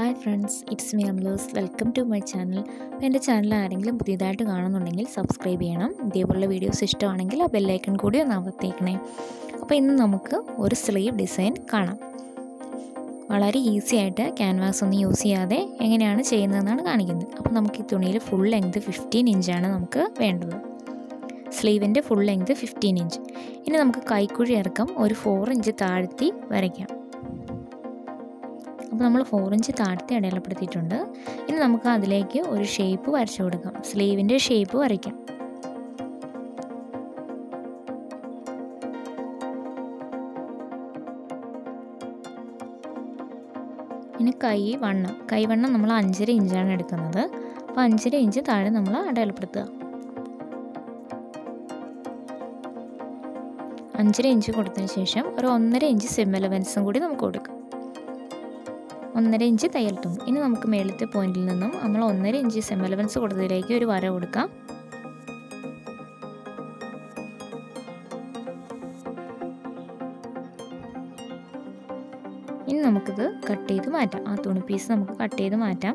hi friends it's me Amlu's welcome to my channel അപ്പോൾ എൻ്റെ channel ആരെങ്കിലും പുതിയതായിട്ട് കാണുന്നുണ്ടെങ്കിൽ സബ്സ്ക്രൈബ് ചെയ്യണം ഇതേപോലുള്ള വീഡിയോസ് ഇഷ്ടമാണെങ്കിൽ ആ ബെല്ലൈക്കൺ കൂടി ഒന്ന് അമർത്തേക്കണേ അപ്പോൾ ഇന്ന് നമുക്ക് ഒരു സ്ലീവ് ഡിസൈൻ കാണാം വളരെ ഈസി ആയിട്ട് ക്യാൻവാസ് ഒന്നും യൂസ് ചെയ്യാതെ എങ്ങനെയാണ് ചെയ്യുന്നതെന്നാണ് കാണിക്കുന്നത് അപ്പോൾ നമുക്ക് ഈ തുണിയിൽ ഫുൾ ലെങ്ത് ഫിഫ്റ്റീൻ ഇഞ്ചാണ് നമുക്ക് വേണ്ടത് സ്ലീവിൻ്റെ ഫുൾ ലെങ്ത് ഫിഫ്റ്റീൻ ഇഞ്ച് ഇനി നമുക്ക് കൈക്കുഴി ഇറക്കം ഒരു ഫോർ ഇഞ്ച് താഴ്ത്തി വരയ്ക്കാം അപ്പോൾ നമ്മൾ ഫോർ ഇഞ്ച് താഴ്ത്തി അടയാളപ്പെടുത്തിയിട്ടുണ്ട് ഇനി നമുക്ക് അതിലേക്ക് ഒരു ഷേപ്പ് വരച്ചു കൊടുക്കാം സ്ലീവിൻ്റെ ഷേപ്പ് വരയ്ക്കാം ഇനി കൈ വണ്ണം കൈ വണ്ണം നമ്മൾ അഞ്ചര ഇഞ്ചാണ് എടുക്കുന്നത് അപ്പോൾ അഞ്ചര ഇഞ്ച് താഴെ നമ്മൾ അടയാളപ്പെടുത്തുക അഞ്ചര ഇഞ്ച് കൊടുത്തതിന് ശേഷം ഒരു ഒന്നര ഇഞ്ച് സിം എലവൻസും കൂടി നമുക്ക് കൊടുക്കാം ഒന്നര ഇഞ്ച് തയ്യൽ തുമ്പ് ഇനി നമുക്ക് മേളത്തെ പോയിന്റിൽ നിന്നും നമ്മൾ ഒന്നര ഇഞ്ച് സെം എലവൻസ് കൊടുത്തതിലേക്ക് ഒരു വര കൊടുക്കാം ഇനി നമുക്കിത് കട്ട് ചെയ്ത് മാറ്റാം ആ തുണി പീസ് നമുക്ക് കട്ട് ചെയ്ത് മാറ്റാം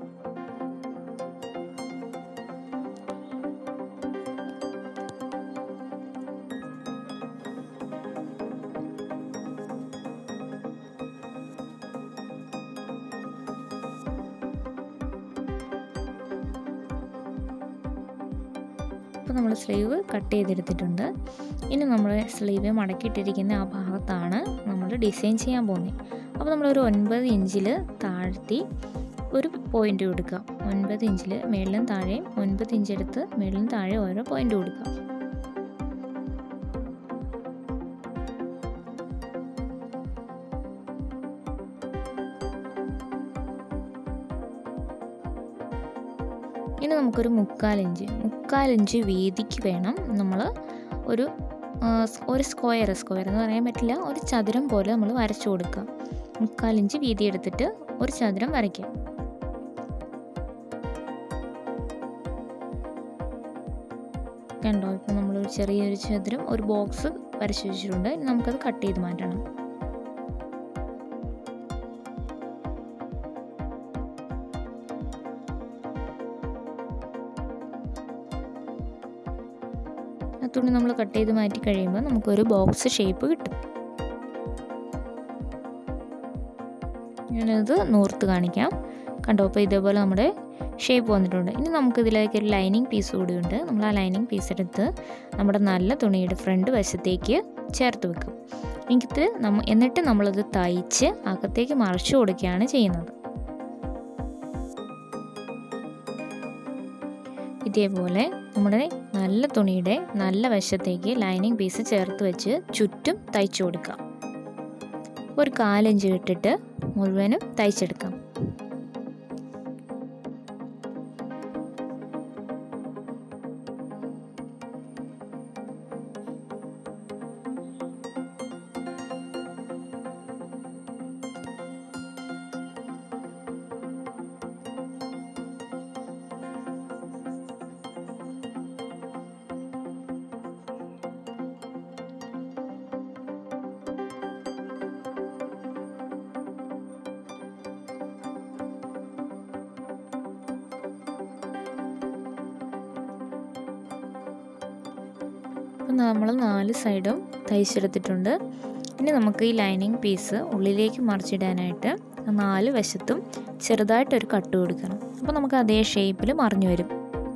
ഇപ്പോൾ നമ്മൾ സ്ലീവ് കട്ട് ചെയ്തെടുത്തിട്ടുണ്ട് ഇനി നമ്മൾ സ്ലീവ് മടക്കിയിട്ടിരിക്കുന്ന ആ ഭാഗത്താണ് നമ്മൾ ഡിസൈൻ ചെയ്യാൻ പോകുന്നത് അപ്പോൾ നമ്മളൊരു ഒൻപത് ഇഞ്ചിൽ താഴ്ത്തി ഒരു പോയിൻ്റ് കൊടുക്കുക ഒൻപത് ഇഞ്ചിൽ മേളിലും താഴെയും ഒൻപത് ഇഞ്ച് എടുത്ത് മേളിലും താഴെ ഓരോ പോയിൻ്റ് കൊടുക്കുക ഇനി നമുക്കൊരു മുക്കാലിഞ്ച് മുക്കാലിഞ്ച് വീതിക്ക് വേണം നമ്മൾ ഒരു ഒരു സ്ക്വയർ സ്ക്വയർ എന്ന് പറയാൻ പറ്റില്ല ഒരു ചതുരം പോലെ നമ്മൾ വരച്ചു കൊടുക്കുക മുക്കാലിഞ്ച് വീതി എടുത്തിട്ട് ഒരു ചതുരം വരയ്ക്കുക കണ്ടോ ഇപ്പോൾ നമ്മളൊരു ചെറിയൊരു ചതുരം ഒരു ബോക്സ് വരച്ചു വെച്ചിട്ടുണ്ട് ഇനി നമുക്കത് കട്ട് ചെയ്ത് മാറ്റണം ആ തുണി നമ്മൾ കട്ട് ചെയ്ത് മാറ്റി കഴിയുമ്പോൾ നമുക്കൊരു ബോക്സ് ഷേപ്പ് കിട്ടും ഞാനത് നൂർത്ത് കാണിക്കാം കണ്ടോ അപ്പോൾ ഇതേപോലെ നമ്മുടെ ഷേപ്പ് വന്നിട്ടുണ്ട് ഇനി നമുക്ക് ഇതിലേക്ക് ഒരു ലൈനിങ് പീസ് കൂടിയുണ്ട് നമ്മൾ ആ ലൈനിങ് പീസ് എടുത്ത് നമ്മുടെ നല്ല തുണിയുടെ ഫ്രണ്ട് വശത്തേക്ക് ചേർത്ത് വെക്കും എനിക്കിത് നമ്മ എന്നിട്ട് നമ്മളത് തയ്ച്ച് അകത്തേക്ക് മറിച്ചു കൊടുക്കുകയാണ് ചെയ്യുന്നത് ഇതേപോലെ നമ്മുടെ നല്ല തുണിയുടെ നല്ല വശത്തേക്ക് ലൈനിങ് പീസ് ചേർത്ത് വെച്ച് ചുറ്റും തയ്ച്ചു കൊടുക്കാം ഒരു കാലഞ്ച് ഇട്ടിട്ട് മുഴുവനും തയ്ച്ചെടുക്കാം അപ്പം നമ്മൾ നാല് സൈഡും തയ്ച്ചെടുത്തിട്ടുണ്ട് ഇനി നമുക്ക് ഈ ലൈനിങ് പീസ് ഉള്ളിലേക്ക് മറിച്ചിടാനായിട്ട് നാല് വശത്തും ചെറുതായിട്ടൊരു കട്ട് കൊടുക്കണം അപ്പോൾ നമുക്ക് അതേ ഷേപ്പിൽ മറിഞ്ഞു വരും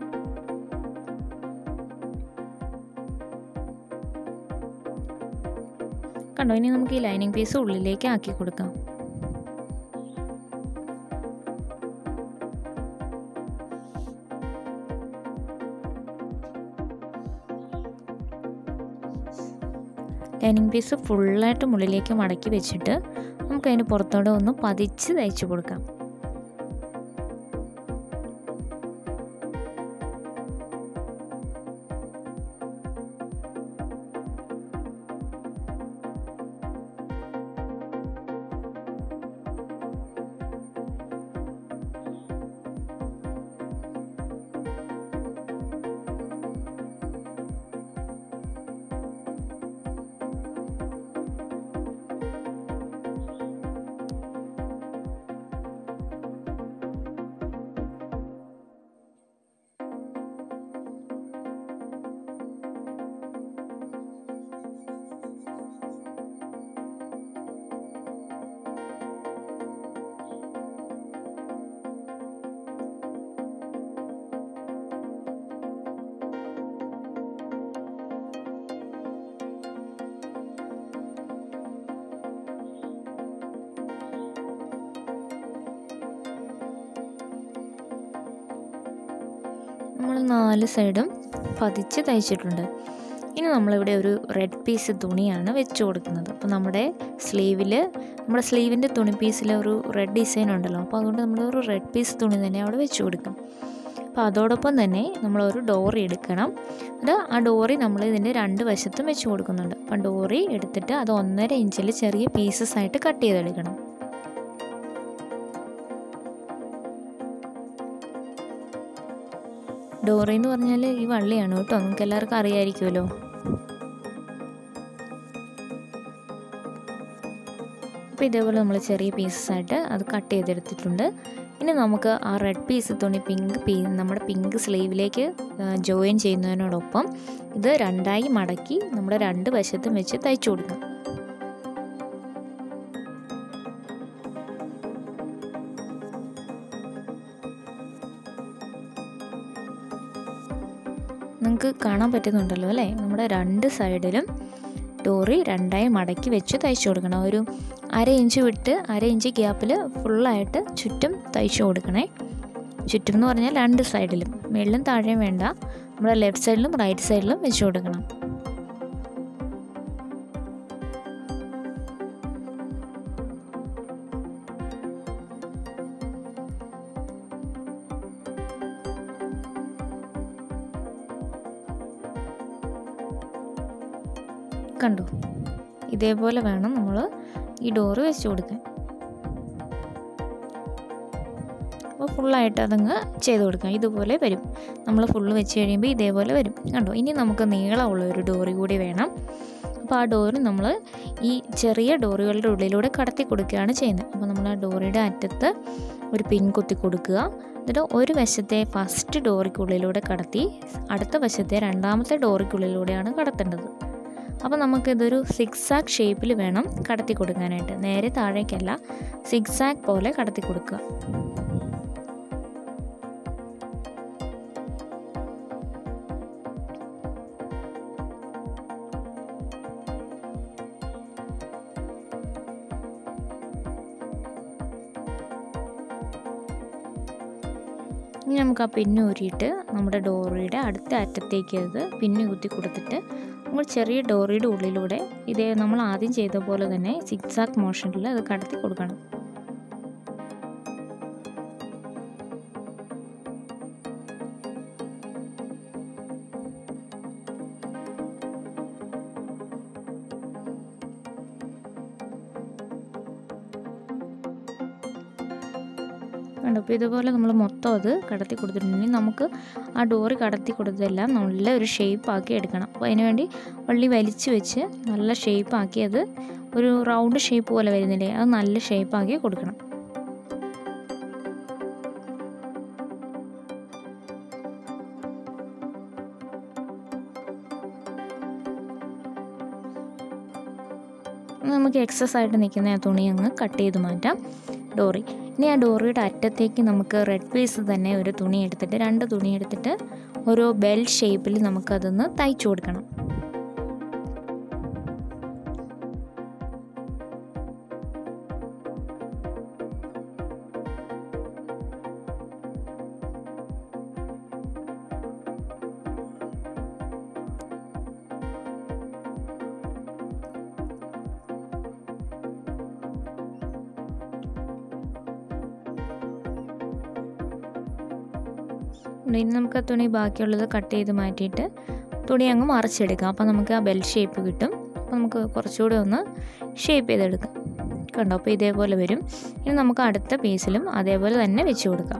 കണ്ടോ ഇനി നമുക്ക് ഈ ലൈനിങ് പീസ് ഉള്ളിലേക്ക് ആക്കി കൊടുക്കാം ലൈനിങ് പീസ് ഫുള്ളായിട്ട് മുകളിലേക്ക് മടക്കി വെച്ചിട്ട് നമുക്ക് അതിന് പുറത്തോടെ ഒന്ന് പതിച്ച് തയ്ച്ചു കൊടുക്കാം നമ്മൾ നാല് സൈഡും പതിച്ച് തയ്ച്ചിട്ടുണ്ട് ഇനി നമ്മളിവിടെ ഒരു റെഡ് പീസ് തുണിയാണ് വെച്ച് കൊടുക്കുന്നത് അപ്പോൾ നമ്മുടെ സ്ലീവിൽ നമ്മുടെ സ്ലീവിൻ്റെ തുണി പീസിൽ ഒരു റെഡ് ഡിസൈൻ ഉണ്ടല്ലോ അപ്പോൾ അതുകൊണ്ട് നമ്മൾ ഒരു റെഡ് പീസ് തുണി തന്നെ അവിടെ വെച്ച് കൊടുക്കും അപ്പോൾ അതോടൊപ്പം തന്നെ നമ്മളൊരു ഡോറി എടുക്കണം അത് ആ ഡോറി നമ്മൾ ഇതിൻ്റെ രണ്ട് വശത്തും വെച്ച് കൊടുക്കുന്നുണ്ട് അപ്പം ഡോറി എടുത്തിട്ട് അത് ഒന്നര ഇഞ്ചിൽ ചെറിയ പീസസ് ആയിട്ട് കട്ട് ചെയ്തെടുക്കണം ഡോറി എന്ന് പറഞ്ഞാൽ ഈ വള്ളിയാണ് കേട്ടോ നിങ്ങൾക്ക് എല്ലാവർക്കും അറിയാമായിരിക്കുമല്ലോ അപ്പോൾ ഇതേപോലെ നമ്മൾ ചെറിയ പീസസ് ആയിട്ട് അത് കട്ട് ചെയ്തെടുത്തിട്ടുണ്ട് ഇനി നമുക്ക് ആ റെഡ് പീസ് തുണി പിങ്ക് പീ നമ്മുടെ പിങ്ക് സ്ലീവിലേക്ക് ജോയിൻ ചെയ്യുന്നതിനോടൊപ്പം ഇത് രണ്ടായി മടക്കി നമ്മുടെ രണ്ട് വശത്തും വെച്ച് തയ്ച്ചു കൊടുക്കാം നിങ്ങൾക്ക് കാണാൻ പറ്റുന്നുണ്ടല്ലോ അല്ലേ നമ്മുടെ രണ്ട് സൈഡിലും ഡോറി രണ്ടായി മടക്കി വെച്ച് തയ്ച്ചു കൊടുക്കണം ഒരു അര ഇഞ്ച് വിട്ട് അര ഇഞ്ച് ഗ്യാപ്പിൽ ഫുള്ളായിട്ട് ചുറ്റും തയ്ച്ചു കൊടുക്കണേ ചുറ്റും എന്ന് പറഞ്ഞാൽ രണ്ട് സൈഡിലും മുകളിലും താഴെയും വേണ്ട നമ്മുടെ ലെഫ്റ്റ് സൈഡിലും റൈറ്റ് സൈഡിലും വെച്ച് കൊടുക്കണം കണ്ടു ഇതേപോലെ വേണം നമ്മൾ ഈ ഡോറ് വെച്ച് കൊടുക്കാൻ അപ്പോൾ ഫുള്ളായിട്ട് അതങ്ങ് ചെയ്ത് കൊടുക്കാം ഇതുപോലെ വരും നമ്മൾ ഫുള്ള് വെച്ച് കഴിയുമ്പോൾ ഇതേപോലെ വരും കണ്ടോ ഇനി നമുക്ക് നീളമുള്ള ഒരു ഡോറി കൂടി വേണം അപ്പോൾ ആ ഡോറ് നമ്മൾ ഈ ചെറിയ ഡോറുകളുടെ ഉള്ളിലൂടെ കടത്തി കൊടുക്കുകയാണ് ചെയ്യുന്നത് അപ്പോൾ നമ്മൾ ആ ഡോറിയുടെ അറ്റത്ത് ഒരു പിൻ കുത്തി കൊടുക്കുക എന്നിട്ട് ഒരു വശത്തെ ഫസ്റ്റ് ഡോറിക്കുള്ളിലൂടെ കടത്തി അടുത്ത വശത്തെ രണ്ടാമത്തെ ഡോറിക്കുള്ളിലൂടെയാണ് കടത്തേണ്ടത് അപ്പോൾ നമുക്കിതൊരു സിക്സ് ആക്ക് ഷേപ്പിൽ വേണം കടത്തി കൊടുക്കാനായിട്ട് നേരെ താഴേക്കല്ല സിക്സ് ആക്ക് പോലെ കടത്തി കൊടുക്കുക ഇനി നമുക്ക് ആ പിന്ന് ഊരിയിട്ട് നമ്മുടെ ഡോറിയുടെ അടുത്ത അറ്റത്തേക്ക് അത് പിന്ന് കുത്തി കൊടുത്തിട്ട് നമ്മൾ ചെറിയ ഡോറിയുടെ ഉള്ളിലൂടെ ഇതേ നമ്മൾ ആദ്യം ചെയ്ത പോലെ തന്നെ സിക്സാക്ക് മോഷനിൽ അത് കടത്തി കൊടുക്കണം കണ്ടോ അപ്പോൾ ഇതുപോലെ നമ്മൾ മൊത്തം അത് കടത്തി കൊടുത്തിട്ടുണ്ടെങ്കിൽ നമുക്ക് ആ ഡോറ് കടത്തി കൊടുത്തതെല്ലാം നല്ല ഒരു ഷേപ്പ് ആക്കി എടുക്കണം അപ്പോൾ അതിന് വേണ്ടി വള്ളി വലിച്ചു വെച്ച് നല്ല ഷേപ്പ് ആക്കി അത് ഒരു റൗണ്ട് ഷേപ്പ് പോലെ വരുന്നില്ലേ അത് നല്ല ഷേപ്പ് ആക്കി കൊടുക്കണം നമുക്ക് എക്സസ് ആയിട്ട് നിൽക്കുന്ന ആ തുണി അങ്ങ് കട്ട് ചെയ്ത് മാറ്റാം ഡോറി ഇനി ആ ഡോറിയുടെ അറ്റത്തേക്ക് നമുക്ക് റെഡ് പീസ് തന്നെ ഒരു തുണി എടുത്തിട്ട് രണ്ട് തുണി എടുത്തിട്ട് ഓരോ ബെൽ ഷേപ്പിൽ നമുക്കതൊന്ന് തയ്ച്ചു കൊടുക്കണം ഇനി നമുക്ക് ആ തുണി ബാക്കിയുള്ളത് കട്ട് ചെയ്ത് മാറ്റിയിട്ട് തുണി അങ്ങ് മറിച്ചെടുക്കാം അപ്പോൾ നമുക്ക് ആ ബെൽ ഷേപ്പ് കിട്ടും അപ്പോൾ നമുക്ക് കുറച്ചുകൂടി ഒന്ന് ഷേപ്പ് ചെയ്തെടുക്കാം കണ്ടോ അപ്പോൾ ഇതേപോലെ വരും ഇനി നമുക്ക് അടുത്ത പീസിലും അതേപോലെ തന്നെ വെച്ച് കൊടുക്കാം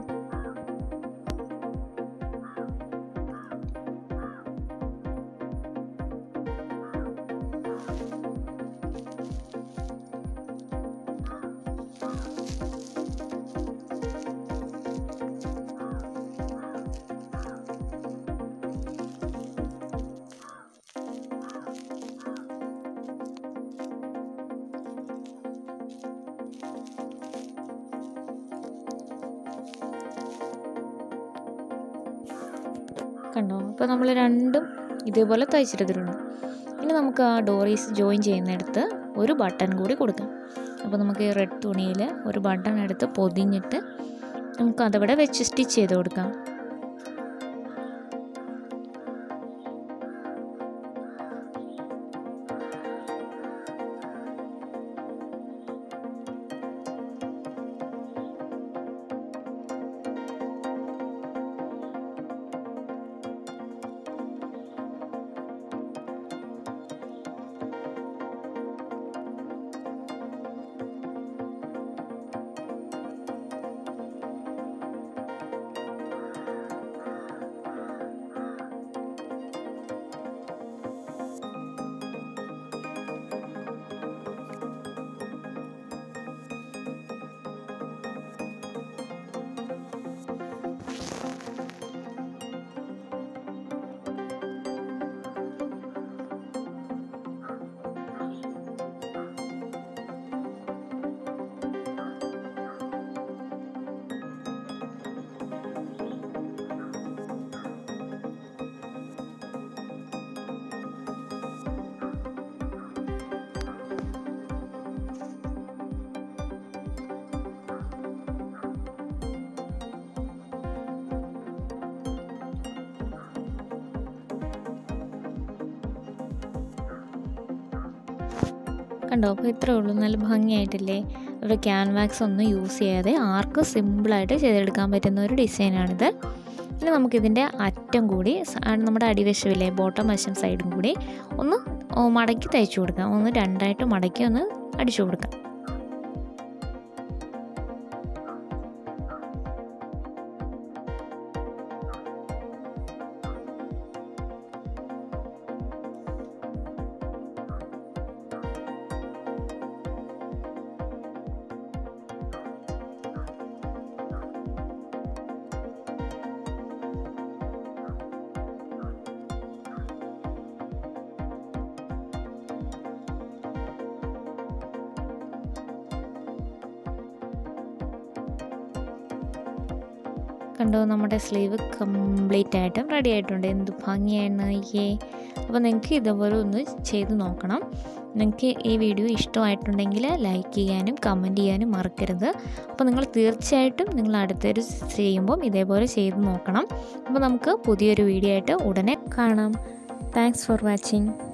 കണ്ടോ അപ്പോൾ നമ്മൾ രണ്ടും ഇതേപോലെ തയ്ച്ചെടുത്തിട്ടുണ്ട് ഇനി നമുക്ക് ആ ഡോറീസ് ജോയിൻ ചെയ്യുന്നിടത്ത് ഒരു ബട്ടൺ കൂടി കൊടുക്കാം അപ്പോൾ നമുക്ക് ഈ റെഡ് തുണിയിൽ ഒരു ബട്ടൺ എടുത്ത് പൊതിഞ്ഞിട്ട് നമുക്ക് അതവിടെ വെച്ച് സ്റ്റിച്ച് ചെയ്ത് കൊടുക്കാം കണ്ടോ അപ്പോൾ ഇത്രയേ ഉള്ളൂ നല്ല ഭംഗിയായിട്ടില്ലേ ഒരു ക്യാൻവാക്സ് ഒന്നും യൂസ് ചെയ്യാതെ ആർക്കും സിമ്പിളായിട്ട് ചെയ്തെടുക്കാൻ പറ്റുന്ന ഒരു ഡിസൈനാണിത് ഇനി നമുക്കിതിൻ്റെ അറ്റം കൂടി സ- ആ നമ്മുടെ അടിവശമില്ലേ ബോട്ടം വശം സൈഡും കൂടി ഒന്ന് ഓ, മടക്കി തയ്ച്ചു കൊടുക്കാം ഒന്ന് രണ്ടായിട്ട് മടക്കി ഒന്ന് അടിച്ചു കൊടുക്കാം കണ്ടോ നമ്മുടെ സ്ലീവ് കംപ്ലീറ്റ് ആയിട്ടും റെഡി ആയിട്ടുണ്ട് എന്ത് ഭംഗിയാണ് അയ്യേ അപ്പോൾ നിങ്ങൾക്ക് ഇതുപോലെ ഒന്ന് ചെയ്ത് നോക്കണം നിങ്ങൾക്ക് ഈ വീഡിയോ ഇഷ്ടമായിട്ടുണ്ടെങ്കിൽ ലൈക്ക് ചെയ്യാനും കമൻറ്റ് ചെയ്യാനും മറക്കരുത് അപ്പോൾ നിങ്ങൾ തീർച്ചയായിട്ടും നിങ്ങൾ അടുത്തൊരു ചെയ്യുമ്പം ഇതേപോലെ ചെയ്ത് നോക്കണം അപ്പോൾ നമുക്ക് പുതിയൊരു വീഡിയോ ആയിട്ട് ഉടനെ കാണാം താങ്ക്സ് ഫോർ വാച്ചിങ്